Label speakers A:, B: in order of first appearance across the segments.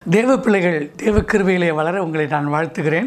A: தேவ பிள்ளைகள் தேவ கிருபையிலே வளர உங்களை நான் வாழ்த்துகிறேன்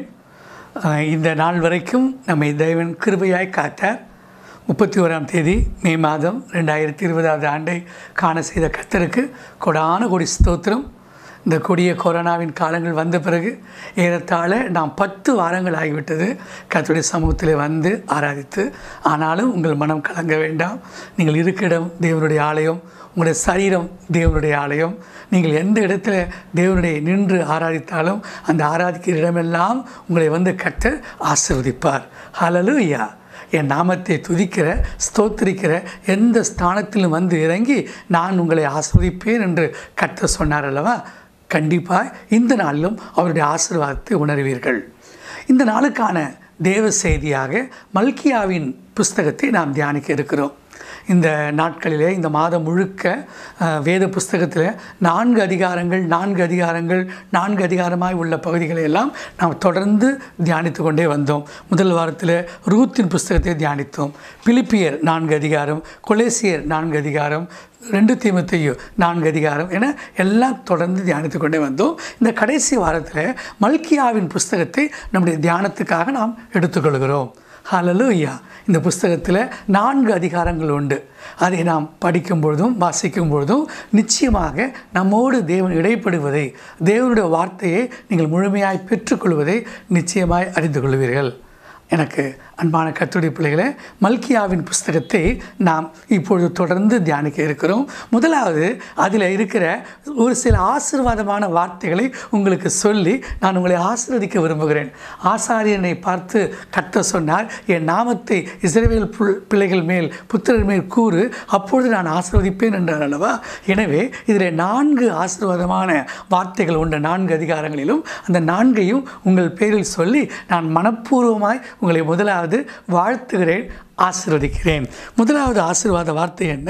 A: அஹ் இந்த நாள் வரைக்கும் நம்மை தேவன் கிருபையாய் காத்தார் முப்பத்தி ஓராம் தேதி மே மாதம் ரெண்டாயிரத்தி இருபதாவது ஆண்டை காண செய்த கத்தருக்கு கொடான கொடி ஸ்தோத்திரம் இந்த கொடிய கொரோனாவின் காலங்கள் வந்த பிறகு ஏறத்தாழ நாம் பத்து வாரங்கள் ஆகிவிட்டது கர்த்தருடைய சமூகத்தில் வந்து ஆராதித்து ஆனாலும் உங்கள் மனம் கலங்க வேண்டாம் நீங்கள் இருக்க இடம் தேவனுடைய ஆலயம் உங்களுடைய சரீரம் தேவனுடைய ஆலயம் நீங்கள் எந்த இடத்துல தேவனுடைய நின்று ஆராதித்தாலும் அந்த ஆராதிக்கிற இடமெல்லாம் உங்களை வந்து கர்த்தர் ஆசீர்வதிப்பார் ஹalleluya என் நாமத்தை துதிக்கிற ஸ்தோத்திரிக்கிற எந்த ஸ்தானத்திலும் வந்து இறங்கி நான் உங்களை ஆஸ்வதிப்பேன் என்று கர்த்தர் சொன்னார் அல்லவா கண்டிப்பாக இந்த நாளிலும் அவருடைய ஆசீர்வாதத்தை உணர்வீர்கள் இந்த நாளுக்கான தேவ செய்தியாக மல்கியாவின் புஸ்தகத்தை நாம் தியானிக்க இருக்கிறோம் இந்த நாட்களிலே இந்த மாதம் முழுக்க அஹ், வேத புஸ்தகத்தில் நான்கு அதிகாரங்கள் நான்கு அதிகாரங்கள் நான்கு அதிகாரமாய் உள்ள பகுதிகளை எல்லாம் நாம் தொடர்ந்து தியானித்து கொண்டே வந்தோம் முதல் வாரத்தில் ரூத்தின் புஸ்தகத்தை தியானித்தோம் பிலிப்பியர் நான்கு அதிகாரம் கொலேசியர் நான்கு அதிகாரம் ரெண்டு தீமத்தையும் நான்கு அதிகாரம் என எல்லாம் தொடர்ந்து தியானித்து கொண்டே வந்தோம் இந்த கடைசி வாரத்தில் மல்கியாவின் புஸ்தகத்தை நம்முடைய தியானத்துக்காக நாம் எடுத்துக்கொள்கிறோம் ஹalleluya இந்த புஸ்தகத்தில் நான்கு அதிகாரங்கள் உண்டு அதை நாம் படிக்கும் பொழுதும் வாசிக்கும் பொழுதும் நிச்சயமாக நம்மோடு தேவன் இடைப்படுவதை தேவனுடைய வார்த்தையை நீங்கள் முழுமையாய் பெற்றுக்கொள்வதை நிச்சயமாய் அறிந்து கொள்வீர்கள் எனக்கு அன்பான கத்துடைய பிள்ளைகளே மல்கியாவின் புஸ்தகத்தை நாம் இப்பொழுது தொடர்ந்து தியானிக்க இருக்கிறோம் முதலாவது அதில் இருக்கிற ஒரு சில ஆசீர்வாதமான வார்த்தைகளை உங்களுக்கு சொல்லி நான் உங்களை ஆசீர்வதிக்க விரும்புகிறேன் ஆசாரியனை பார்த்து கத்த சொன்னார் என் நாமத்தை இஸ்ரவேல் புல் பிள்ளைகள் மேல் புத்திரர் மேல் கூறு அப்பொழுது நான் ஆசீர்வதிப்பேன் என்றார் அல்லவா எனவே இதில் நான்கு ஆசீர்வாதமான வார்த்தைகள் உண்ட நான்கு அதிகாரங்களிலும் அந்த நான்கையும் உங்கள் பேரில் சொல்லி நான் மனப்பூர்வமாய் உங்களை முதலாவது வாழ்த்துகிறேன் ஆசீர்வதிக்கிறேன் முதலாவது ஆசீர்வாத வார்த்தை என்ன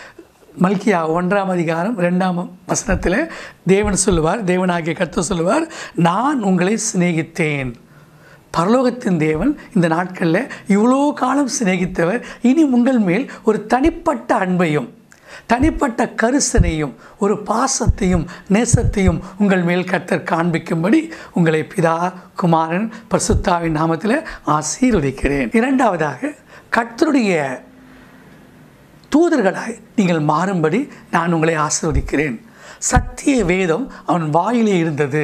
A: மல்கியா ஒன்றாம் அதிகாரம் ரெண்டாம் வசனத்தில் தேவன் சொல்லுவார் தேவனாகிய கர்த்தர் சொல்லுவார் நான் உங்களை சிநேகித்தேன் பரலோகத்தின் தேவன் இந்த நாட்களில் இவ்வளோ காலம் சிநேகித்தவர் இனி உங்கள் மேல் ஒரு தனிப்பட்ட அன்பையும் தனிப்பட்ட கரிசனையும் ஒரு பாசத்தையும் நேசத்தையும் உங்கள் மேல் கர்த்தர் காண்பிக்கும்படி உங்களை பிதா குமாரன் பரிசுத்தாவின் நாமத்தில் ஆசீர்வதிக்கிறேன் இரண்டாவதாக கர்த்தருடைய தூதர்களாய் நீங்கள் மாறும்படி நான் உங்களை ஆசீர்வதிக்கிறேன் சத்திய வேதம் அவன் வாயிலே இருந்தது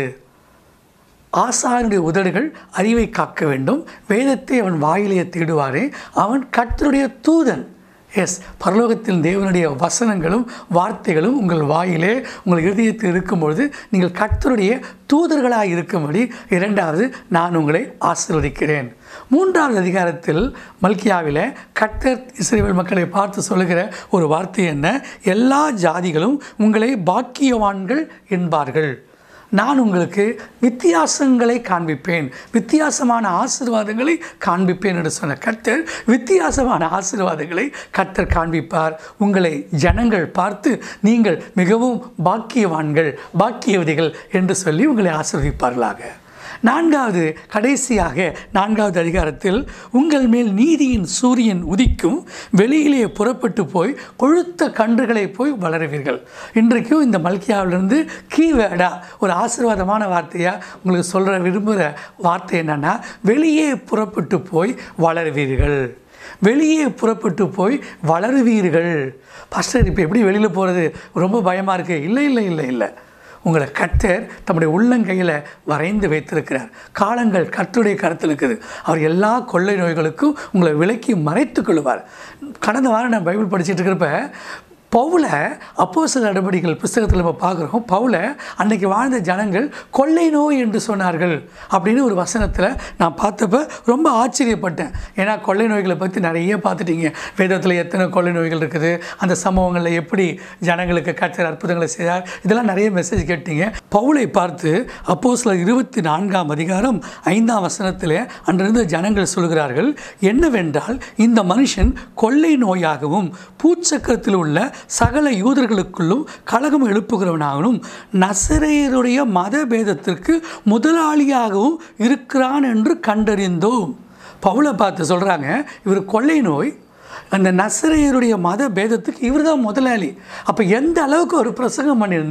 A: ஆசானுடைய உதடுகள் அறிவை காக்க வேண்டும் வேதத்தை அவன் வாயிலே தேடுவாரே அவன் கர்த்தருடைய தூதன் எஸ் பரலோகத்தில் தேவனுடைய வசனங்களும் வார்த்தைகளும் உங்கள் வாயிலே உங்கள் இருதயத்தில் இருக்கும்பொழுது நீங்கள் கர்த்தருடைய தூதர்களாக இருக்கும்படி இரண்டாவது நான் உங்களை ஆசீர்வதிக்கிறேன் மூன்றாவது அதிகாரத்தில் மல்கியாவில் கர்த்தர் இஸ்ரேல் மக்களை பார்த்து சொல்லுகிற ஒரு வார்த்தை என்ன எல்லா ஜாதிகளும் உங்களை பாக்கியவான்கள் என்பார்கள் நான் உங்களுக்கு வித்தியாசங்களை காண்பிப்பேன் வித்தியாசமான ஆசீர்வாதங்களை காண்பிப்பேன் என்று சொன்ன கர்த்தர் வித்தியாசமான ஆசீர்வாதங்களை கர்த்தர் காண்பிப்பார் உங்களை ஜனங்கள் பார்த்து நீங்கள் மிகவும் பாக்கியவான்கள் பாக்கியவதிகள் என்று சொல்லி உங்களை ஆசீர்வதிப்பார்களாக நான்காவது கடைசியாக நான்காவது அதிகாரத்தில் உங்கள் மேல் நீதியின் சூரியன் உதிக்கும் வெளியிலே புறப்பட்டு போய் கொழுத்த கன்றுகளை போய் வளருவீர்கள் இன்றைக்கும் இந்த மல்கியாவிலிருந்து கீவேர்டா ஒரு ஆசீர்வாதமான வார்த்தையாக உங்களுக்கு சொல்கிற விரும்புகிற வார்த்தை என்னென்னா வெளியே புறப்பட்டு போய் வளருவீர்கள் வெளியே புறப்பட்டு போய் வளருவீர்கள் பாஸ்டர் இப்போ எப்படி வெளியில் போகிறது ரொம்ப பயமாக இருக்குது இல்லை இல்லை இல்லை இல்லை உங்களை கர்த்தர் தம்முடைய உள்ளங்கையில் வரைந்து வைத்திருக்கிறார் காலங்கள் கர்த்தருடைய கருத்தில் இருக்குது அவர் எல்லா கொள்ளை நோய்களுக்கும் உங்களை விலக்கி மறைத்து கொள்வார் கடந்த வாரம் நான் பைபிள் படிச்சுட்டு இருக்கிறப்ப பவுல அப்போ சில நடவடிக்கைகள் புஸ்தகத்தில் நம்ம பார்க்குறோம் பவுல அன்னைக்கு வாழ்ந்த ஜனங்கள் கொள்ளை நோய் என்று சொன்னார்கள் அப்படின்னு ஒரு வசனத்தில் நான் பார்த்தப்ப ரொம்ப ஆச்சரியப்பட்டேன் ஏன்னா கொள்ளை நோய்களை பற்றி நிறைய பார்த்துட்டீங்க வேதத்தில் எத்தனை கொள்ளை நோய்கள் இருக்குது அந்த சம்பவங்களில் எப்படி ஜனங்களுக்கு கர்த்தர் அற்புதங்களை செய்தார் இதெல்லாம் நிறைய மெசேஜ் கேட்டீங்க பவுலை பார்த்து அப்போ சில இருபத்தி நான்காம் அதிகாரம் ஐந்தாம் வசனத்தில் அன்றிருந்த ஜனங்கள் சொல்கிறார்கள் என்னவென்றால் இந்த மனுஷன் கொள்ளை நோயாகவும் பூச்சக்கரத்தில் உள்ள சகல யூதர்களுக்குள்ளும் கலகம் எழுப்புகிறவனாகவும் நசரேயருடைய மத பேதத்திற்கு முதலாளியாகவும் இருக்கிறான் என்று கண்டறிந்தோம் பவுலை பார்த்து சொல்கிறாங்க இவர் கொள்ளை நோய் அந்த நசரேயருடைய மத பேதத்துக்கு இவர் தான் முதலாளி அப்போ எந்த அளவுக்கு ஒரு பிரசங்கம் பண்ணியிருந்தா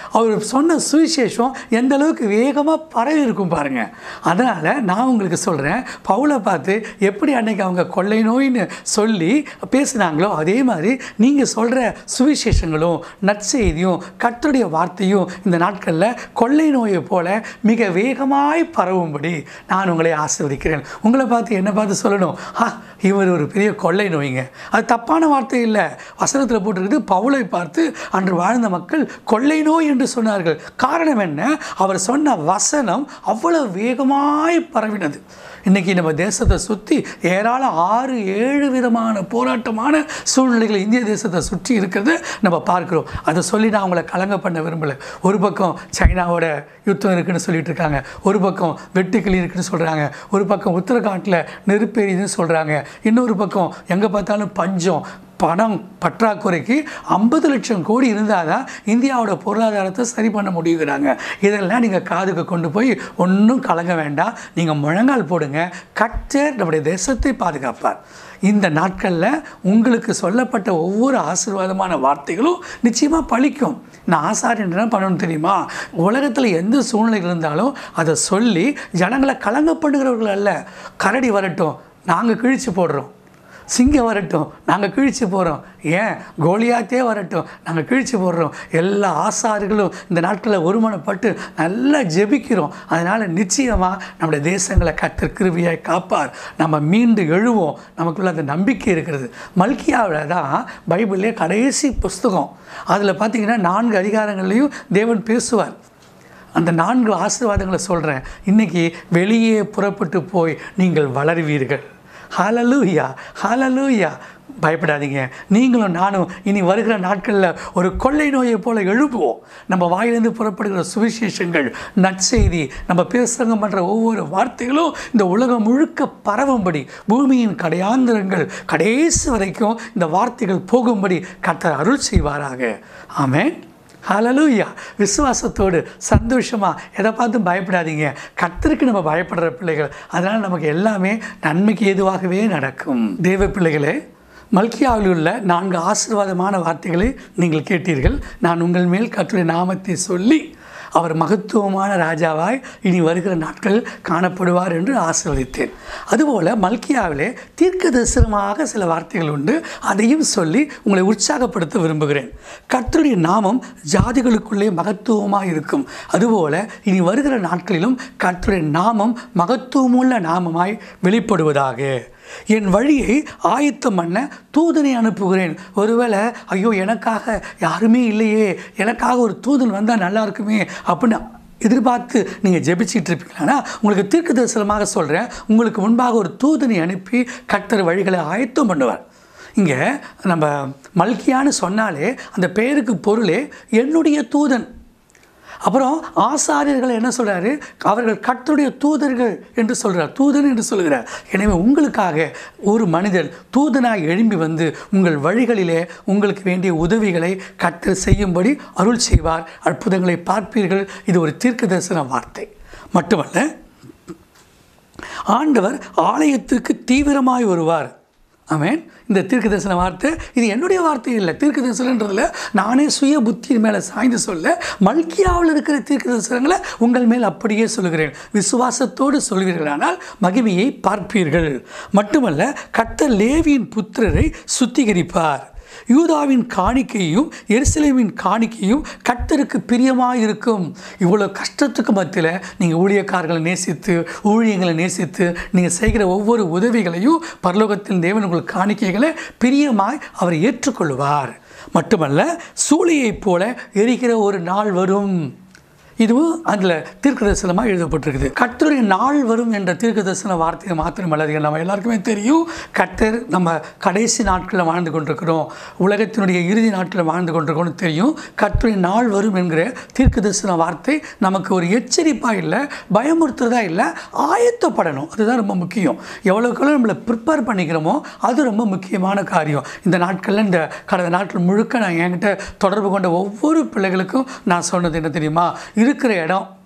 A: அவர் சொன்ன சுவிசேஷம் எந்த அளவுக்கு வேகமாக பரவி இருக்கும் பாருங்கள் அதனால் நான் உங்களுக்கு சொல்கிறேன் பவுலை பார்த்து எப்படி அன்னைக்கு அவங்க கொள்ளை நோயின்னு சொல்லி பேசுனாங்களோ அதே மாதிரி நீங்கள் சொல்கிற சுவிசேஷங்களும் நற்செய்தியும் கர்த்தருடைய வார்த்தையும் இந்த நாட்களில் கொள்ளை நோயை போல மிக வேகமாய் பரவும்படி நான் உங்களை ஆசீர்வதிக்கிறேன் உங்களை பார்த்து என்ன பார்த்து சொல்லணும் ஆ இவர் ஒரு பெரிய கொள்ளை நோய்ங்க அது தப்பான வார்த்தை இல்லை வசனத்தில் போட்டிருக்குது பவுலை பார்த்து அன்று வாழ்ந்த மக்கள் கொள்ளை நோய் என்று சொன்னார்கள் காரணம் என்ன அவர் சொன்ன வசனம் அவ்வளவு வேகமாய் பரவினது இன்றைக்கி நம்ம தேசத்தை சுற்றி ஏராளம் ஆறு ஏழு விதமான போராட்டமான சூழ்நிலைகள் இந்திய தேசத்தை சுற்றி இருக்கிறத நம்ம பார்க்குறோம் அதை சொல்லி நான் அவங்கள கலங்க பண்ண விரும்பலை ஒரு பக்கம் சைனாவோட யுத்தம் இருக்குன்னு சொல்லிட்டு இருக்காங்க ஒரு பக்கம் வெட்டுக்கிளி இருக்குன்னு சொல்கிறாங்க ஒரு பக்கம் உத்தரகாண்டில் நெருப்பெரியுதுன்னு சொல்கிறாங்க இன்னொரு பக்கம் எங்கே பார்த்தாலும் பஞ்சம் பணம் பற்றாக்குறைக்கு ஐம்பது லட்சம் கோடி இருந்தால் தான் இந்தியாவோட பொருளாதாரத்தை சரி பண்ண முடியுங்கிறாங்க இதெல்லாம் நீங்கள் காதுக்கு கொண்டு போய் ஒன்றும் கலங்க வேண்டாம் நீங்கள் முழங்கால் போடுங்க கற்றர் நம்முடைய தேசத்தை பாதுகாப்பார் இந்த நாட்களில் உங்களுக்கு சொல்லப்பட்ட ஒவ்வொரு ஆசீர்வாதமான வார்த்தைகளும் நிச்சயமாக பழிக்கும் நான் ஆசாரியன் என்ன பண்ணணும் தெரியுமா உலகத்தில் எந்த சூழ்நிலை இருந்தாலும் அதை சொல்லி ஜனங்களை கலங்க பண்ணுகிறவர்கள் அல்ல கரடி வரட்டும் நாங்கள் கிழிச்சு போடுறோம் சிங்கம் வரட்டும் நாங்கள் கிழிச்சு போகிறோம் ஏன் கோலியாத்தே வரட்டும் நாங்கள் கிழிச்சு போடுறோம் எல்லா ஆசாரிகளும் இந்த நாட்களில் ஒருமனப்பட்டு நல்லா ஜெபிக்கிறோம் அதனால் நிச்சயமாக நம்முடைய தேசங்களை கத்தர் கிருபியாய் காப்பார் நம்ம மீண்டு எழுவோம் நமக்குள்ள அந்த நம்பிக்கை இருக்கிறது மல்கியாவில் தான் பைபிள்லேயே கடைசி புஸ்தகம் அதில் பார்த்தீங்கன்னா நான்கு அதிகாரங்கள்லையும் தேவன் பேசுவார் அந்த நான்கு ஆசீர்வாதங்களை சொல்கிறேன் இன்றைக்கி வெளியே புறப்பட்டு போய் நீங்கள் வளருவீர்கள் ஹalleluya ஹalleluya பயப்படாதீங்க நீங்களும் நானும் இனி வருகிற நாட்களில் ஒரு கொள்ளை நோயை போல எழுப்புவோம் நம்ம வாயிலிருந்து புறப்படுகிற சுவிசேஷங்கள் நற்செய்தி நம்ம பேசுகிறங்க பண்ணுற ஒவ்வொரு வார்த்தைகளும் இந்த உலகம் முழுக்க பரவும்படி பூமியின் கடையாந்திரங்கள் கடைசி வரைக்கும் இந்த வார்த்தைகள் போகும்படி கர்த்தர் அருள் செய்வாராக ஆமென் ஹalleluya விசுவாசத்தோடு சந்தோஷமாக எதை பார்த்தும் பயப்படாதீங்க கர்த்தருக்கு நம்ம பயப்படுற பிள்ளைகள் அதனால் நமக்கு எல்லாமே நன்மைக்கு ஏதுவாகவே நடக்கும் தேவ பிள்ளைகளே மல்கியாவில் உள்ள நான்கு ஆசீர்வாதமான வார்த்தைகளை நீங்கள் கேட்டீர்கள் நான் உங்கள் மேல் கர்த்தருடைய நாமத்தை சொல்லி அவர் மகத்துவமான ராஜாவாய் இனி வருகிற நாட்கள் காணப்படுவார் என்று ஆசீர்வதித்தேன் அதுபோல் மல்கியாவிலே தீர்க்க தரிசனமாக சில வார்த்தைகள் உண்டு அதையும் சொல்லி உங்களை உற்சாகப்படுத்த விரும்புகிறேன் கர்த்தருடைய நாமம் ஜாதிகளுக்குள்ளே மகத்துவமாக இருக்கும் அதுபோல் இனி வருகிற நாட்களிலும் கர்த்தருடைய நாமம் மகத்துவமுள்ள நாமமாய் வெளிப்படுவதாக என் வழியை ஆயத்தம் பண்ண தூதனை அனுப்புகிறேன் ஒருவேளை ஐயோ எனக்காக யாருமே இல்லையே எனக்காக ஒரு தூதன் வந்தால் நல்லா இருக்குமே அப்படின்னு எதிர்பார்த்து நீங்கள் ஜெபிச்சிட்டு இருப்பீங்களா உங்களுக்கு தீர்க்க தரிசனமாக சொல்கிறேன் உங்களுக்கு முன்பாக ஒரு தூதனை அனுப்பி கர்த்தர் வழிகளை ஆயத்தம் பண்ணுவார் இங்கே நம்ம மல்கியான்னு சொன்னாலே அந்த பெயருக்கு பொருளே என்னுடைய தூதன் அப்புறம் ஆசாரியர்கள் என்ன சொல்றாரு அவர்கள் கர்த்தருடைய தூதர்கள் என்று சொல்றார் தூதன் என்று சொல்கிறார் எனவே உங்களுக்காக ஒரு மனிதன் தூதனாய் எழும்பி வந்து உங்கள் வழிகளிலே உங்களுக்கு வேண்டிய உதவிகளை கர்த்தர் செய்யும்படி அருள் செய்வார் அற்புதங்களை பார்ப்பீர்கள் இது ஒரு தீர்க்க தரிசன வார்த்தை மட்டுமல்ல ஆண்டவர் ஆலயத்திற்கு தீவிரமாய் வருவார் ஆமென் இந்த தீர்க்க தரிசன வார்த்தை இது என்னுடைய வார்த்தை இல்லை தீர்க்க தரிசனன்றதுல நானே சுய புத்தியின் மேலே சாய்ந்து சொல்ல மல்கியாவில் இருக்கிற தீர்க்க தரிசனங்களை உங்கள் மேல் அப்படியே சொல்கிறேன் விசுவாசத்தோடு சொல்வீர்களானால் மகிமையை பார்ப்பீர்கள் மட்டுமல்ல கர்த்தர் லேவியின் புத்திரரை சுத்திகரிப்பார் யூதாவின் காணிக்கையும் எருசலேமின் காணிக்கையும் கர்த்தருக்கு பிரியமாக இருக்கும் இவ்வளோ கஷ்டத்துக்கு மத்தியில் நீங்கள் ஊழியக்காரர்களை நேசித்து ஊழியங்களை நேசித்து நீங்கள் செய்கிற ஒவ்வொரு உதவிகளையும் பரலோகத்தில் தேவன் உங்கள் காணிக்கைகளை பிரியமாய் அவர் ஏற்றுக்கொள்வார் மட்டுமல்ல சூளையைப் போல எரிகிற ஒரு நாள் வரும் இதுவும் அதில் தீர்க்க தரிசனமாக எழுதப்பட்டிருக்குது கர்த்தருடைய நாள் வரும் என்ற தீர்க்க தரிசன வார்த்தையை மாத்திரமல்ல அது நம்ம எல்லாருக்குமே தெரியும் கர்த்தர் நம்ம கடைசி நாட்களில் வாழ்ந்து கொண்டிருக்கிறோம் உலகத்தினுடைய இறுதி நாட்களில் வாழ்ந்து கொண்டிருக்கோம்னு தெரியும் கர்த்தருடைய நாள் வரும் என்கிற தீர்க்க தரிசன வார்த்தை நமக்கு ஒரு எச்சரிப்பாக இல்லை பயமுறுத்துறதா இல்லை ஆயத்தப்படணும் அதுதான் ரொம்ப முக்கியம் எவ்வளோக்கெல்லாம் நம்மளை ப்ரிப்பேர் பண்ணிக்கிறோமோ அது ரொம்ப முக்கியமான காரியம் இந்த நாட்களில் இந்த கடந்த நாட்கள் முழுக்க நான் என்கிட்ட தொடர்பு கொண்ட ஒவ்வொரு பிள்ளைகளுக்கும் நான் சொன்னது என்ன தெரியுமா இருக்கிற இடம்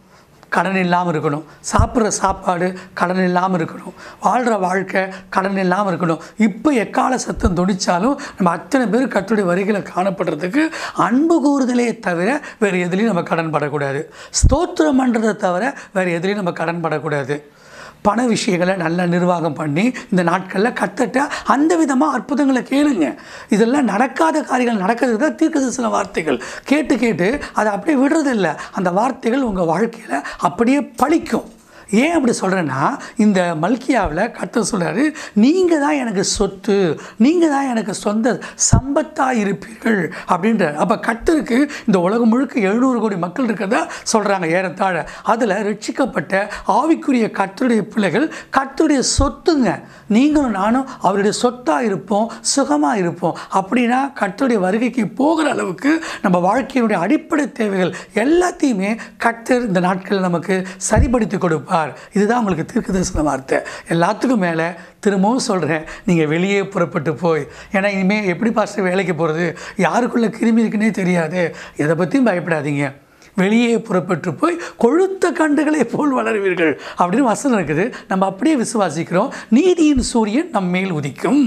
A: கடன் இல்லாமல் இருக்கணும் சாப்பிட்ற சாப்பாடு கடன் இல்லாமல் இருக்கணும் வாழ்கிற வாழ்க்கை கடன் இல்லாமல் இருக்கணும் இப்போ எக்கால சத்தம் துடிச்சாலும் நம்ம அத்தனை பேர் கத்துடைய வரிகளை காணப்படுறதுக்கு அன்பு கூறுதலே தவிர வேறு எதுலேயும் நம்ம கடன் படக்கூடாது ஸ்தோத்திரம் பண்ணுறதை தவிர வேறு எதுலேயும் நம்ம கடன் படக்கூடாது பண விஷயங்களை நல்லா நிர்வாகம் பண்ணி இந்த நாட்களில் கத்தட்ட அந்த விதமாக அற்புதங்களை கேளுங்க இதெல்லாம் நடக்காத காரியங்கள் நடக்கிறது தான் தீர்க்கதரிசன வார்த்தைகள் கேட்டு கேட்டு அதை அப்படியே விடுறதில்ல அந்த வார்த்தைகள் உங்கள் வாழ்க்கையில் அப்படியே பழிக்கும் ஏன் அப்படி சொல்கிறேன்னா இந்த மல்கியாவில் கர்த்தர் சொல்கிறாரு நீங்கள் தான் எனக்கு சொத்து நீங்கள் தான் எனக்கு சொந்த சம்பத்தாக இருப்பீர்கள் அப்படின்றார் அப்போ கர்த்தருக்கு இந்த உலகம் முழுக்க எழுநூறு கோடி மக்கள் இருக்கிறதா சொல்கிறாங்க ஏறத்தாழ அதில் ரட்சிக்கப்பட்ட ஆவிக்குரிய கர்த்தருடைய பிள்ளைகள் கர்த்தருடைய சொத்துங்க நீங்களும் நானும் அவருடைய சொத்தாக இருப்போம் சுகமாக இருப்போம் அப்படின்னா கர்த்தருடைய வருகைக்கு போகிற அளவுக்கு நம்ம வாழ்க்கையினுடைய அடிப்படை தேவைகள் எல்லாத்தையுமே கர்த்தர் இந்த நாட்களில் நமக்கு சரிப்படுத்தி கொடுப்பார் இதுதான் உங்களுக்கு தீர்க்க தரிசன வார்த்தை எல்லாத்துக்கும் மேலே திரும்பவும் சொல்கிறேன் நீங்கள் வெளியே புறப்பட்டு போய் ஏன்னா இனிமேல் எப்படி பாஸ்டர் வேலைக்கு போகிறது யாருக்குள்ள கிருமி இருக்குன்னே தெரியாது எதை பற்றியும் பயப்படாதீங்க வெளியே புறப்பட்டு போய் கொழுத்த கண்டுகளை போல் வளருவீர்கள் அப்படின்னு வசனம் இருக்குது நம்ம அப்படியே விசுவாசிக்கிறோம் நீதியின் சூரியன் நம் மேல் உதிக்கும்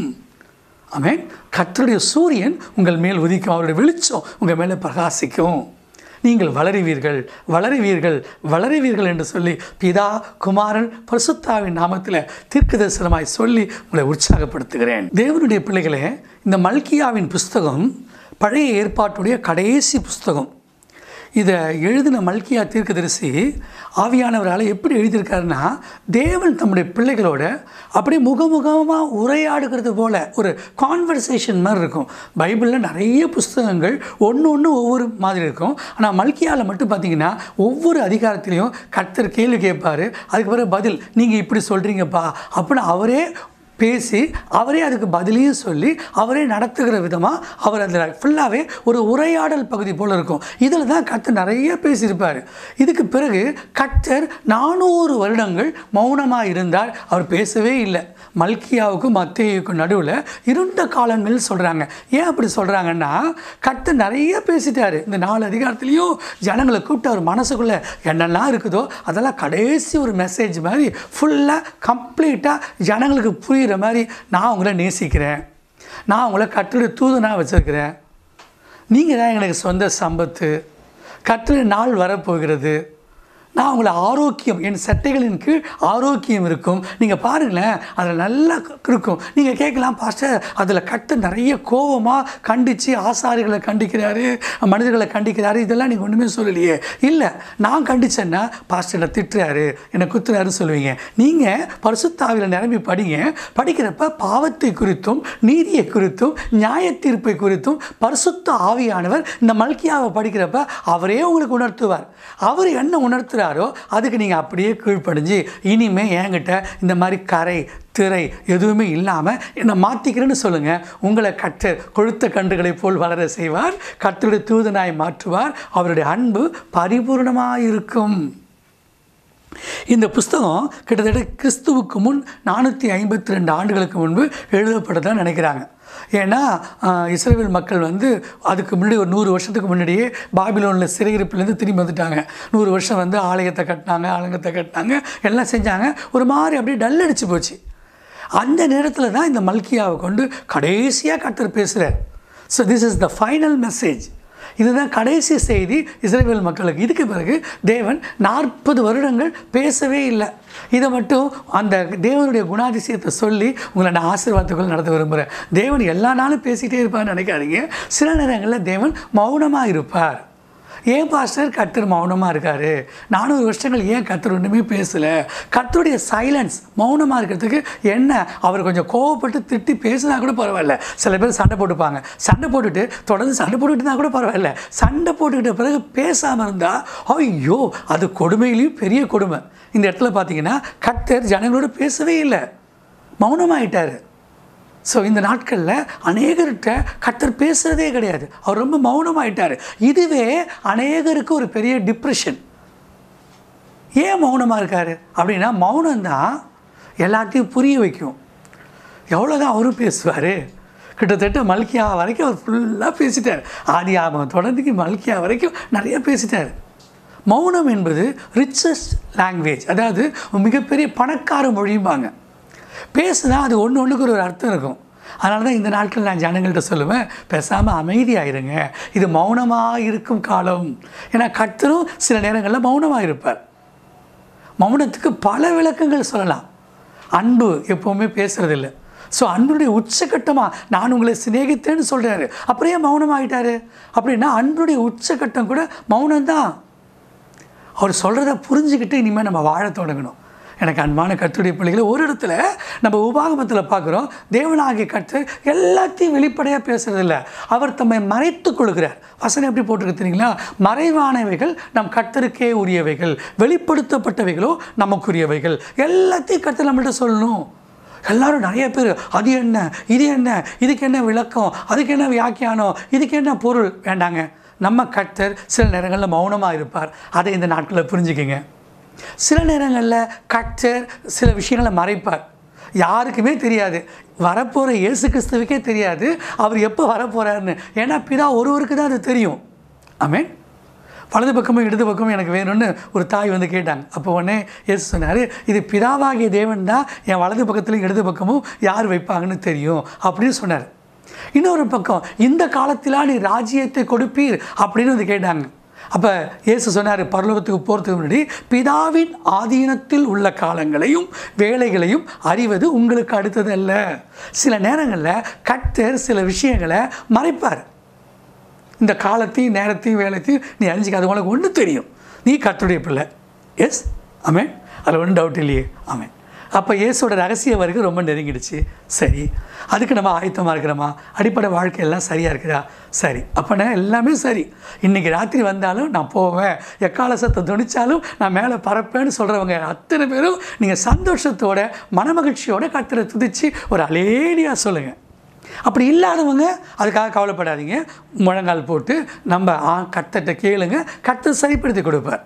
A: ஆமென் கர்த்தருடைய சூரியன் உங்கள் மேல் உதிக்கும் அவருடைய வெளிச்சம் உங்கள் மேலே பிரகாசிக்கும் நீங்கள் வளருவீர்கள் வளருவீர்கள் வளருவீர்கள் என்று சொல்லி பிதா குமாரன் பரிசுத்தாவின் நாமத்தில் தீர்க்க தரிசனமாய் சொல்லி உங்களை உற்சாகப்படுத்துகிறேன் தேவனுடைய பிள்ளைகளே இந்த மல்கியாவின் புஸ்தகம் பழைய ஏற்பாட்டுடைய கடைசி புஸ்தகம் இதை எழுதின மல்கியா தீர்க்கதரிசி ஆவியானவரால் எப்படி எழுதியிருக்காருன்னா தேவன் தம்முடைய பிள்ளைகளோட அப்படியே முகமுகமாக உரையாடுகிறது போல ஒரு கான்வர்சேஷன் மாதிரி இருக்கும் பைபிளில் நிறைய புஸ்தகங்கள் ஒன்று ஒன்று ஒவ்வொரு மாதிரி இருக்கும் ஆனால் மல்கியாவில் மட்டும் பார்த்தீங்கன்னா ஒவ்வொரு அதிகாரத்திலையும் கர்த்தர் கேள்வி கேட்பார் அதுக்கு பிறகு பதில் நீங்கள் இப்படி சொல்கிறீங்கப்பா அப்படின்னு அவரே பேசி அவரே அதுக்கு பதிலையும் சொல்லி அவரே நடத்துகிற விதமாக அவர் அதில் ஃபுல்லாகவே ஒரு உரையாடல் பகுதி போல் இருக்கும் இதில் தான் கர்த்தர் நிறைய பேசியிருப்பார் இதுக்கு பிறகு கர்த்தர் நானூறு வருடங்கள் மௌனமாக இருந்தார் அவர் பேசவே இல்லை மல்கியாவுக்கும் மத்தேயுக்கும் நடுவில் இருண்ட காலங்கள் சொல்கிறாங்க ஏன் அப்படி சொல்கிறாங்கன்னா கர்த்தர் நிறைய பேசிட்டார் இந்த நாலு அதிகாரத்துலேயும் ஜனங்களை கூப்பிட்டு அவர் மனசுக்குள்ளே என்னெல்லாம் இருக்குதோ அதெல்லாம் கடைசி ஒரு மெசேஜ் மாதிரி ஃபுல்லாக கம்ப்ளீட்டாக ஜனங்களுக்கு புரிகிற மாதிரி நான் உங்களை நேசிக்கிறேன் நான் உங்களை கட்டுரை தூதனாக வச்சுருக்கிறேன் நீங்கள் தான் எங்களுக்கு சொந்த சம்பத்து கட்டுரை நாள் வரப்போகிறது நான் உங்களை ஆரோக்கியம் என் சட்டைகளின் கீழ் ஆரோக்கியம் இருக்கும் நீங்கள் பாருங்களேன் அதில் நல்லா இருக்கும் நீங்கள் கேட்கலாம் பாஸ்டர் அதில் கட்ட நிறைய கோபமாக கண்டித்து ஆசாரிகளை கண்டிக்கிறாரு மனிதர்களை கண்டிக்கிறாரு இதெல்லாம் நீங்கள் ஒன்றுமே சொல்லலையே இல்லை நான் கண்டிச்சேன்னா பாஸ்டர் என்னை திட்டுறாரு என்னை குத்துறாருன்னு சொல்லுவீங்க நீங்கள் பரிசுத்தாவியில் நிரம்பி படிங்க படிக்கிறப்ப பாவத்தை குறித்தும் நீதியை குறித்தும் நியாய தீர்ப்பை குறித்தும் பரிசுத்த ஆவியானவர் இந்த மல்கியாவை படிக்கிறப்ப அவரே உங்களுக்கு உணர்த்துவார் அவர் என்ன உணர்த்துறாரோ அதுக்கு நீங்கள் அப்படியே கீழ்ப்படிஞ்சு இனிமே என்கிட்ட இந்த மாதிரி கரை திரை எதுவுமே இல்லாமல் என்னை மாற்றிக்கிறேன்னு சொல்லுங்கள் உங்களை கற்ற கொழுத்த கன்றுகளைப் போல் வளர செய்வார் கர்த்தருடைய தூதனாய் மாற்றுவார் அவருடைய அன்பு பரிபூர்ணமாக இருக்கும் இந்த புஸ்தகம் கிட்டத்தட்ட கிறிஸ்துவுக்கு முன் நானூற்றி ஐம்பத்தி ரெண்டு ஆண்டுகளுக்கு முன்பு எழுதப்பட்டதா நினைக்கிறாங்க ஏன்னா ஆஹ், இஸ்ரேல் மக்கள் வந்து அதுக்கு முன்னாடி ஒரு நூறு வருஷத்துக்கு முன்னாடியே பாபிலோனில் சிறையிருப்புலேருந்து திரும்பி வந்துட்டாங்க நூறு வருஷம் வந்து ஆலயத்தை கட்டினாங்க ஆலயத்தை கட்டினாங்க எல்லாம் செஞ்சாங்க ஒரு மாதிரி அப்படியே டல் அடிச்சு போச்சு அந்த நேரத்தில் தான் இந்த மல்கியாவை கொண்டு கடைசியாக கர்த்தர் பேசுகிறார் so this is the final message இதுதான் கடைசி செய்தி இஸ்ரேல் மக்களுக்கு இதுக்கு பிறகு தேவன் நாற்பது வருடங்கள் பேசவே இல்லை இதை மட்டும் அந்த தேவனுடைய குணாதிசயத்தை சொல்லி உங்களை நான் ஆசீர்வாதத்துக்குள் நடத்த விரும்புகிறேன் தேவன் எல்லா நாளும் பேசிகிட்டே இருப்பார்னு நினைக்காதீங்க சில நேரங்களில் தேவன் மௌனமாக இருப்பார் ஏன் பாஸ்டர் கர்த்தர் மௌனமாக இருக்காரு நானூறு வருஷங்கள் ஏன் கர்த்தர் ஒன்றுமே பேசலை கர்த்தருடைய சைலன்ஸ் மௌனமாக இருக்கிறதுக்கு என்ன அவர் கொஞ்சம் கோவப்பட்டு திட்டி பேசினா கூட பரவாயில்ல சில பேர் சண்டை போட்டுப்பாங்க சண்டை போட்டுட்டு தொடர்ந்து சண்டை போட்டுக்கிட்டு இருந்தால் கூட பரவாயில்ல சண்டை போட்டுக்கிட்ட பிறகு பேசாமல் இருந்தால் ஐயோ அது கொடுமையிலையும் பெரிய கொடுமை இந்த இடத்துல பார்த்தீங்கன்னா கர்த்தர் ஜனங்களோட பேசவே இல்லை மௌனமாயிட்டார் ஸோ இந்த நாட்களில் அநேகர்கிட்ட கர்த்தர் பேசுகிறதே கிடையாது அவர் ரொம்ப மௌனமாயிட்டார் இதுவே அநேகருக்கு ஒரு பெரிய டிப்ரெஷன் ஏன் மௌனமாக இருக்கார் அப்படின்னா மௌனம்தான் எல்லாத்தையும் புரிய வைக்கும் எவ்வளோதான் அவரும் பேசுவார் கிட்டத்தட்ட மல்கியா வரைக்கும் அவர் ஃபுல்லாக பேசிட்டார் ஆதி ஆமம் தொடர்ந்துக்கு மல்கியா வரைக்கும் நிறைய பேசிட்டார் மௌனம் என்பது ரிச்சஸ்ட் லாங்குவேஜ் அதாவது மிகப்பெரிய பணக்கார மொழிம்பாங்க பேசுனா அது ஒன்று ஒன்றுக்கு ஒரு அர்த்தம் இருக்கும் அதனால தான் இந்த நாட்கள் நான் ஜனங்கள்கிட்ட சொல்லுவேன் பேசாமல் அமைதியாயிருங்க இது மௌனமாக இருக்கும் காலம் ஏன்னா கர்த்தரும் சில நேரங்களில் மௌனமாக இருப்பார் மௌனத்துக்கு பல விளக்கங்கள் சொல்லலாம் அன்பு எப்போவுமே பேசுறதில்ல ஸோ அன்புடைய உச்சக்கட்டமாக நான் உங்களை சிநேகித்தேன்னு சொல்கிறாரு அப்புறம் ஏன் மௌனமாகிட்டாரு அப்படின்னா அன்புடைய உச்சக்கட்டம் கூட மௌனம்தான் அவர் சொல்கிறத புரிஞ்சுக்கிட்டு இனிமேல் நம்ம வாழ தொடங்கணும் எனக்கு அன்பான கர்த்தருடைய பிள்ளைகளை ஒரு இடத்துல நம்ம உபாகமத்தில் பார்க்குறோம் தேவனாகிய கர்த்தர் எல்லாத்தையும் வெளிப்படையாக பேசுறதில்ல அவர் தம்மை மறைத்து கொள்கிறார் வசனம் எப்படி போட்டிருக்கு தெரியுங்களா மறைவானவைகள் நம் கர்த்தருக்கே உரியவைகள் வெளிப்படுத்தப்பட்டவைகளோ நமக்குரியவைகள் எல்லாத்தையும் கர்த்தர் நம்மள்ட்ட சொல்லணும் எல்லாரும் நிறைய பேர் அது என்ன இது என்ன இதுக்கு என்ன விளக்கம் அதுக்கு என்ன வியாக்கியானம் இதுக்கு என்ன பொருள் வேண்டாங்க நம்ம கர்த்தர் சில நேரங்களில் மௌனமாக இருப்பார் அதை இந்த நாட்களில் புரிஞ்சுக்கிங்க சில நேரங்களில் கர்த்தர் சில விஷயங்களை மறைப்பார் யாருக்குமே தெரியாது வரப்போகிற இயேசு கிறிஸ்துவுக்கே தெரியாது அவர் எப்போ வரப்போகிறாருன்னு ஏன்னா பிதா ஒருவருக்கு தான் அது தெரியும் ஆமென் வலது பக்கமும் இடது பக்கமும் எனக்கு வேணும்னு ஒரு தாய் வந்து கேட்டாங்க அப்போ உடனே இயேசு சொன்னார் இது பிதாவாகிய தேவன் தான் என் வலது பக்கத்துலையும் இடது பக்கமும் யார் வைப்பாங்கன்னு தெரியும் அப்படின்னு சொன்னார் இன்னொரு பக்கம் இந்த காலத்திலா நீ ராஜ்யத்தை கொடுப்பீர் அப்படின்னு வந்து கேட்டாங்க அப்போ இயேசு சொன்னார் பரலோகத்துக்கு போகிறதுக்கு முன்னாடி பிதாவின் ஆதீனத்தில் உள்ள காலங்களையும் வேலைகளையும் அறிவது உங்களுக்கு அடுத்தது அல்ல சில நேரங்களில் கர்த்தர் சில விஷயங்களை மறைப்பார் இந்த காலத்தையும் நேரத்தையும் வேலைத்தையும் நீ அறிஞ்சிக்காத உனக்கு ஒன்று தெரியும் நீ கர்த்தருடைய பிள்ளை எஸ் ஆமென் அதில் ஒன்றும் டவுட் இல்லையே ஆமென் அப்போ இயேசோட ரகசிய வருகை ரொம்ப நெருங்கிடுச்சு சரி அதுக்கு நம்ம ஆயத்தமாக இருக்கிறோமா அடிப்படை வாழ்க்கை எல்லாம் சரியாக இருக்குதா சரி அப்போனா எல்லாமே சரி இன்றைக்கி ராத்திரி வந்தாலும் நான் போவேன் எக்கால சத்தம் துணிச்சாலும் நான் மேலே பறப்பேன்னு சொல்கிறவங்க அத்தனை பேரும் நீங்கள் சந்தோஷத்தோட மனமகிழ்ச்சியோட கர்த்தரை துதிச்சு ஒரு அலேடியாக சொல்லுங்கள் அப்படி இல்லாதவங்க அதுக்காக கவலைப்படாதீங்க முழங்கால் போட்டு நம்ம ஆ கத்தட்ட கேளுங்க கத்தை சரிப்படுத்தி கொடுப்பார்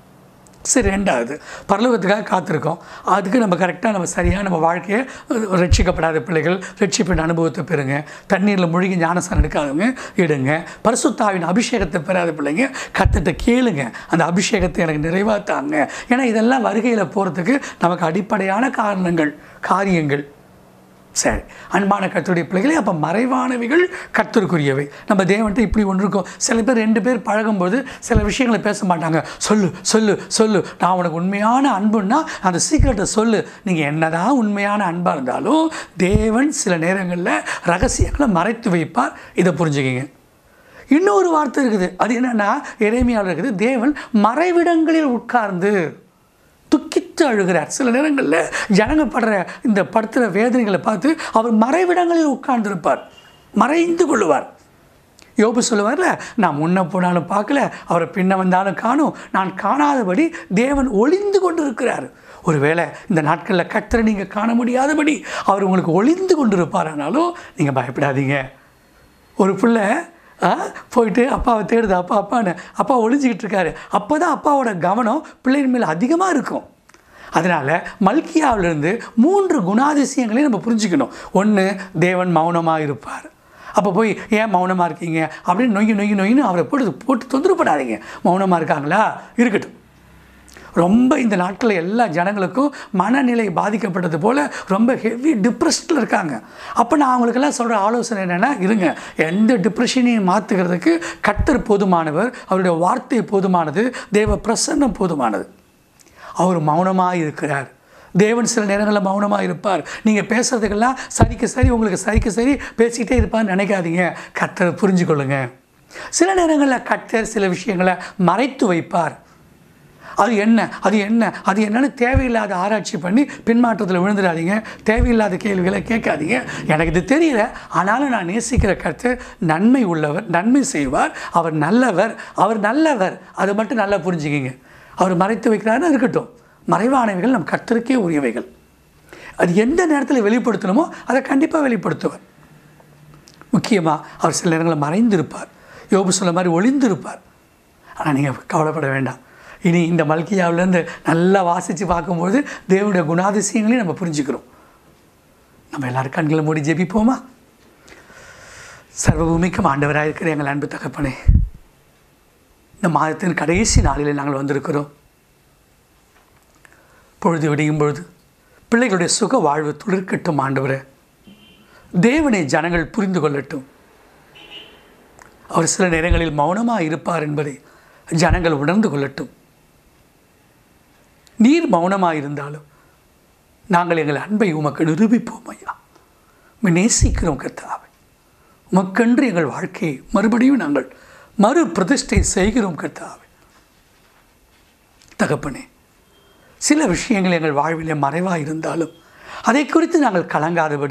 A: சரி ரெண்டாவது பரலோகத்துக்காக காத்திருக்கோம் அதுக்கு நம்ம கரெக்டாக நம்ம சரியாக நம்ம வாழ்க்கையை ரட்சிக்கப்படாத பிள்ளைகள் ரட்சிப்பின் அனுபவத்தை பெறுங்க தண்ணீரில் மூழ்கி ஞானஸ்தானம் எடுக்காதவங்க எடுங்க பரிசுத்தாவின் அபிஷேகத்தை பெறாத பிள்ளைங்க கத்திட்ட கேளுங்க அந்த அபிஷேகத்தை எனக்கு நிறைவாத்தாங்க ஏன்னா இதெல்லாம் வருகையில் போகிறதுக்கு நமக்கு அடிப்படையான காரணங்கள் காரியங்கள் சரி அன்பான கர்த்தருடைய பிள்ளைகளே அப்போ மறைவானவைகள் கர்த்தருக்குரியவை நம்ம தேவன்ட்டு இப்படி ஒன்று இருக்கும் சில பேர் ரெண்டு பேர் பழகும்போது சில விஷயங்களை பேச மாட்டாங்க சொல்லு சொல்லு சொல்லு நான் உனக்கு உண்மையான அன்புன்னா அந்த சீக்கிரட்டை சொல்லு நீங்கள் என்னதான் உண்மையான அன்பாக இருந்தாலும் தேவன் சில நேரங்களில் ரகசியங்களை மறைத்து வைப்பார் இதை புரிஞ்சுக்கிங்க இன்னொரு வார்த்தை இருக்குது அது என்னென்னா இறைமையாளர் இருக்குது தேவன் மறைவிடங்களில் உட்கார்ந்து துக்கித்து அழுகிறார் சில நேரங்களில் ஜனங்க படுற இந்த படுத்துகிற வேதனைகளை பார்த்து அவர் மறைவிடங்களில் உட்கார்ந்திருப்பார் மறைந்து கொள்ளுவார் யோபு சொல்லுவார்ல நான் முன்ன போனாலும் பார்க்கல அவரை பின்ன வந்தாலும் காணும் நான் காணாதபடி தேவன் ஒளிந்து கொண்டு இருக்கிறார் ஒருவேளை இந்த நாட்களில் கத்தரை நீங்கள் காண முடியாதபடி அவர் உங்களுக்கு ஒளிந்து கொண்டு இருப்பாரானாலும் நீங்கள் பயப்படாதீங்க ஒரு பிள்ளை ஆ, போயிட்டு அப்பாவை தேடுது அப்பா அப்பான்னு அப்பா ஒளிஞ்சிக்கிட்டு இருக்காரு அப்போ தான் அப்பாவோட கவனம் பிள்ளைகள் மேலே அதிகமாக இருக்கும் அதனால் மல்கியாவிலிருந்து மூன்று குணாதிசயங்களையும் நம்ம புரிஞ்சுக்கணும் ஒன்று தேவன் மௌனமாக இருப்பார் அப்போ போய் ஏன் மௌனமாக இருக்கீங்க அப்படின்னு நொய்யு நொய்யு நொய்யுன்னு அவரை போட்டு போட்டு தொந்தரவு பண்ணாதீங்க மௌனமாக இருக்காங்களா இருக்கட்டும் ரொம்ப இந்த நாட்களில் எல்லா ஜனங்களுக்கும் மனநிலை பாதிக்கப்பட்டது போல் ரொம்ப ஹெவி டிப்ரெஸ்டில் இருக்காங்க அப்போ நான் அவங்களுக்கெல்லாம் சொல்கிற ஆலோசனை என்னென்னா இருங்க எந்த டிப்ரெஷனையும் மாற்றுகிறதுக்கு கர்த்தர் போதுமானவர் அவருடைய வார்த்தை போதுமானது தேவ பிரசன்னம் போதுமானது அவர் மௌனமாக இருக்கிறார் தேவன் சில நேரங்களில் மௌனமாக இருப்பார் நீங்கள் பேசுகிறதுக்கெல்லாம் சரிக்கு சரி உங்களுக்கு சரிக்கு சரி பேசிக்கிட்டே இருப்பார்னு நினைக்காதீங்க கர்த்தரை புரிஞ்சுக்கொள்ளுங்க சில நேரங்களில் கர்த்தர் சில விஷயங்களை மறைத்து வைப்பார் அது என்ன அது என்ன அது என்னன்னு தேவையில்லாத ஆராய்ச்சி பண்ணி பின்மாற்றத்தில் விழுந்துடாதீங்க தேவையில்லாத கேள்விகளை கேட்காதீங்க எனக்கு இது தெரியல ஆனாலும் நான் நேசிக்கிற கர்த்தர் நன்மை உள்ளவர் நன்மை செய்வார் அவர் நல்லவர் அவர் நல்லவர் அது மட்டும் நல்லா புரிஞ்சுக்கிங்க அவர் மறைத்து வைக்கிறாருன்னு இருக்கட்டும் மறைவானவைகள் நம் கர்த்தருக்கே உரியவைகள் அது எந்த நேரத்தில் வெளிப்படுத்தணுமோ அதை கண்டிப்பாக வெளிப்படுத்துவார் முக்கியமாக அவர் சில நேரங்களில் மறைந்திருப்பார் யோபு சொல்ல மாதிரி ஒளிந்திருப்பார் ஆனால் நீங்கள் கவலைப்பட வேண்டாம் இனி இந்த மல்கியாவிலேருந்து நல்லா வாசித்து பார்க்கும்போது தேவனுடைய குணாதிசயங்களையும் நம்ம புரிஞ்சுக்கிறோம் நம்ம எல்லாரும் கண்களை மூடி ஜெபிப்போமா சர்வபூமிக்கும் ஆண்டவராக இருக்கிற எங்கள் அன்பு தகப்பனே இந்த மாதத்தின் கடைசி நாளிலே நாங்கள் வந்திருக்கிறோம் பொழுது விடியும் பொழுது பிள்ளைகளுடைய சுக வாழ்வு துளிர்க்கட்டும் ஆண்டவரே தேவனை ஜனங்கள் புரிந்து கொள்ளட்டும் அவர் சில நேரங்களில் மௌனமாக இருப்பார் என்பதை ஜனங்கள் உணர்ந்து கொள்ளட்டும் நீர் மௌனமாக இருந்தாலும் நாங்கள் எங்கள் அன்பை உமக்கு நிரூபிப்போம் ஐயா உம்மை நேசிக்கிறோம் கர்த்தாவை உமக்கென்று எங்கள் வாழ்க்கையை மறுபடியும் நாங்கள் மறு பிரதிஷ்டை செய்கிறோம் கர்த்தாவை தகப்பனே சில விஷயங்கள் எங்கள் வாழ்விலே மறைவாக இருந்தாலும் அதை குறித்து நாங்கள் கலங்காதபடி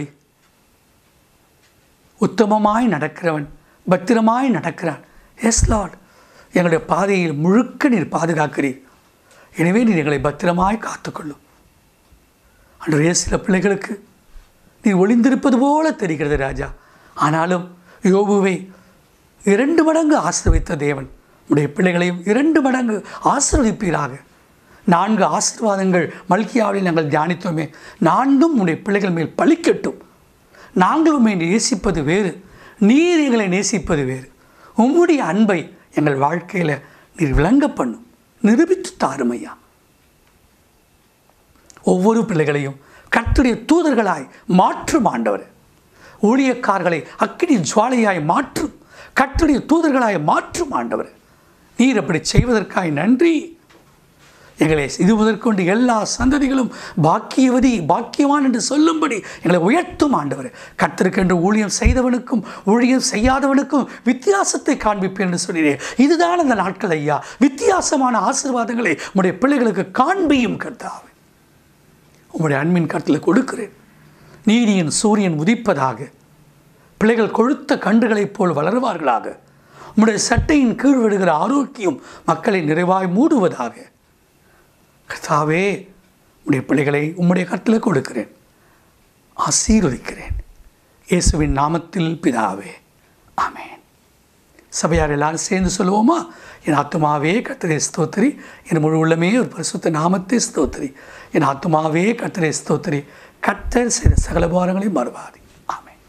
A: உத்தமமாய் நடக்கிறவன் பத்திரமாய் நடக்கிறான் எஸ் லார்ட் எங்களுடைய பாதையில் முழுக்க நீர் பாதுகாக்கிறீர் எனவே நீர் எங்களை பத்திரமாய் காத்துக்கொள்ளும் அன்றைய சில பிள்ளைகளுக்கு நீர் ஒளிந்திருப்பது போல தெரிகிறது ராஜா ஆனாலும் யோபுவை இரண்டு மடங்கு ஆசீர்வதித்த தேவன் உடைய பிள்ளைகளையும் இரண்டு மடங்கு ஆசீர்வதிப்பீராக நான்கு ஆசீர்வாதங்கள் மல்கியாவில் நாங்கள் தியானித்தோமே நான்கும் உடைய பிள்ளைகள் மேல் பழிக்கட்டும் நாங்கள் உண்மை நேசிப்பது வேறு நீர் எங்களை நேசிப்பது வேறு உம்முடைய அன்பை எங்கள் வாழ்க்கையில் நீர் விளங்க பண்ணும் நிரூபித்து தாரும் ஐயா ஒவ்வொரு பிள்ளைகளையும் கர்த்தருடைய தூதர்களாய் மாற்றும் ஆண்டவர் ஊழியக்காரர்களை அக்கினி ஜுவாலையாய் மாற்றும் கர்த்தருடைய தூதர்களாய் மாற்றும் ஆண்டவர் நீர் அப்படி செய்வதற்காய் நன்றி எங்களை இது முதற்கொண்டு எல்லா சந்ததிகளும் பாக்கியவதி பாக்கியவான் என்று சொல்லும்படி எங்களை உயர்த்தும் ஆண்டவர் கர்த்தருக்கென்று ஊழியம் செய்தவனுக்கும் ஊழியம் செய்யாதவனுக்கும் வித்தியாசத்தை காண்பிப்பேன் என்று சொன்னீரே இதுதான் அந்த நாட்கள் ஐயா வித்தியாசமான ஆசீர்வாதங்களை உம்முடைய பிள்ளைகளுக்கு காண்பியும் கர்த்தாவே உம்முடைய அன்பின் கருத்தில் கொடுக்கிறேன் நீதியின் சூரியன் உதிப்பதாக பிள்ளைகள் கொழுத்த கன்றுகளைப் போல் வளருவார்களாக உம்முடைய சட்டையின் கீழ் விடுகிற ஆரோக்கியம் மக்களை நிறைவாய் மூடுவதாக கர்த்தாவே உம்முடைய பிள்ளைகளை உம்முடைய கருத்தில் கொடுக்கிறேன் ஆசீர்வதிக்கிறேன் இயேசுவின் நாமத்தில் பிதாவே ஆமென் சபையார் எல்லாரும் சேர்ந்து சொல்லுவோமா என் ஆத்துமாவே கர்த்தரை ஸ்தோத்திரி என் முழு உள்ளமே ஒரு பரிசுத்த நாமத்தை ஸ்தோத்திரி என் ஆத்துமாவே கர்த்தரை ஸ்தோத்திரி கர்த்தர் செய்த சகல பாரங்களையும் மறுவாதி ஆமென்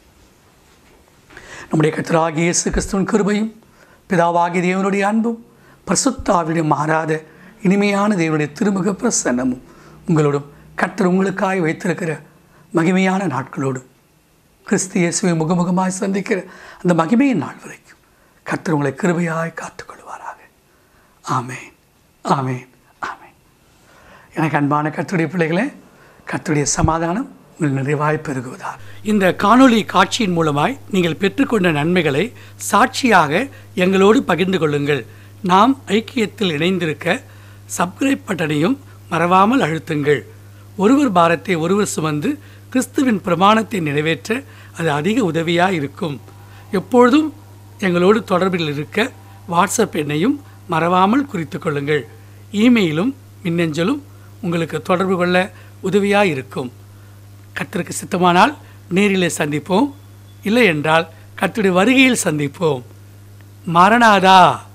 A: நம்முடைய கர்த்தராகிய இயேசு கிறிஸ்துவின் கிருபையும் பிதாவாகிய தேவனுடைய அன்பும் பரிசுத்தாவிடைய மாறாத இனிமையான தேவனுடைய திருமுக பிரசன்னமும் உங்களோடும் கர்த்தர் உங்களுக்காய் வைத்திருக்கிற மகிமையான நாட்களோடும் கிறிஸ்து இயேசுவை முகமுகமாய் சந்திக்கிற அந்த மகிமையின் நாள் வரைக்கும் கர்த்தர் உங்களை கிருபையாய் காத்துக்கொள்வாராக ஆமேன் ஆமேன் ஆமேன் எனக்கு அன்பான கர்த்தருடைய பிள்ளைகளே கர்த்தருடைய சமாதானம் உங்கள் நிறைவாய் பெருகுவதால் இந்த காணொளி காட்சியின் மூலமாய் நீங்கள் பெற்றுக்கொண்ட நன்மைகளை சாட்சியாக எங்களோடு பகிர்ந்து கொள்ளுங்கள் நாம் ஐக்கியத்தில் இணைந்திருக்க சப்ஸ்கிரைப் பட்டனையும் மறவாமல் அழுத்துங்கள் ஒருவர் பாரத்தை ஒருவர் சுமந்து கிறிஸ்துவின் பிரமாணத்தை நிறைவேற்ற அது அதிக உதவியாக இருக்கும் எப்பொழுதும் எங்களோடு தொடர்பில் இருக்க வாட்ஸ்அப் எண்ணையும் மறவாமல் குறித்து கொள்ளுங்கள் இமெயிலும் மின்னஞ்சலும் உங்களுக்கு தொடர்பு கொள்ள உதவியாக இருக்கும் கர்த்தருக்கு சித்தமானால் நேரிலே சந்திப்போம் இல்லை என்றால் கர்த்தருடைய வருகையில் சந்திப்போம் மரணாதா